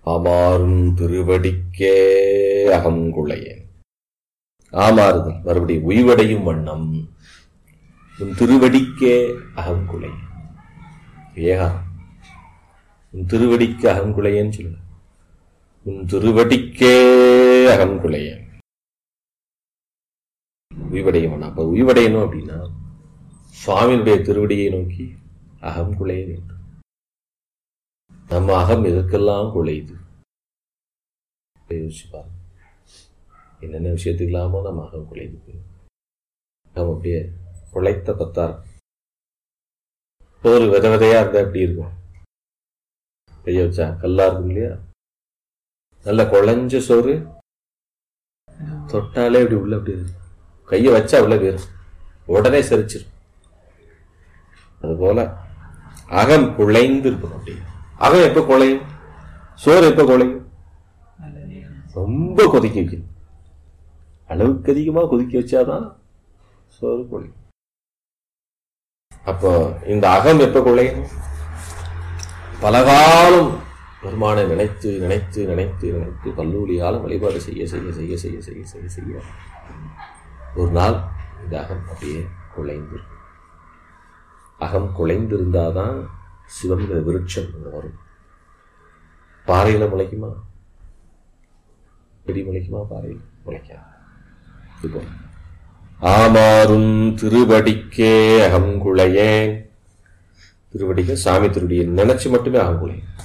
ஆமாறும் திருவடிக்கே அகங்குளையேன் ஆமாறுதல் மறுபடியும் உய்வடையும் வண்ணம் உன் திருவடிக்கே அகங்குலை ஏகாரம் உன் திருவடிக்கு அகங்குலையேன்னு சொல்லு உன் திருவடிக்கே அகங்குலையேன் உய்வடையும் வண்ணம் அப்ப உய்வடையணும் அப்படின்னா சுவாமியினுடைய திருவடியை நோக்கி அகம் குலைய வேண்டும் நம்ம அகம் எதற்கெல்லாம் குலையுது யோசிச்சு பாருங்க என்னென்ன விஷயத்துக்கு இல்லாமோ நம்ம அகம் குலையுது நம்ம அப்படியே குலைத்த பத்தார் ஒரு வித விதையா இருந்தா எப்படி இருக்கும் கைய வச்சா கல்லா இருக்கும் இல்லையா நல்ல குழஞ்ச சோறு தொட்டாலே அப்படி உள்ள அப்படி இருக்கும் கையை வச்சா உள்ள போயிரும் உடனே செரிச்சிரும் அதுபோல அகம் குழைந்து இருக்கணும் அப்படி அகம் எப்ப குழையும் சோறு எப்ப குழையும் ரொம்ப கொதிக்க வைக்கணும் அளவுக்கு அதிகமா கொதிக்க வச்சாதான் சோறு குழையும் அப்போ இந்த அகம் எப்ப குழையும் பலகாலம் பெருமானை நினைத்து நினைத்து நினைத்து நினைத்து கல்லூரியாலும் வழிபாடு செய்ய செய்ய செய்ய செய்ய செய்ய செய்ய செய்ய ஒரு நாள் இந்த அகம் அப்படியே குழைந்து அகம் குலைந்திருந்தாதான் சிவங்கிற விருட்சம் அங்க வரும் பாறையில முளைக்குமா செடி முளைக்குமா பாறையில் முளைக்கா இது போல ஆமாறும் திருவடிக்கே அகங்குளையேன் திருவடிக்கு சாமி திருவடியை நினைச்சு மட்டுமே அகங்குளையேன்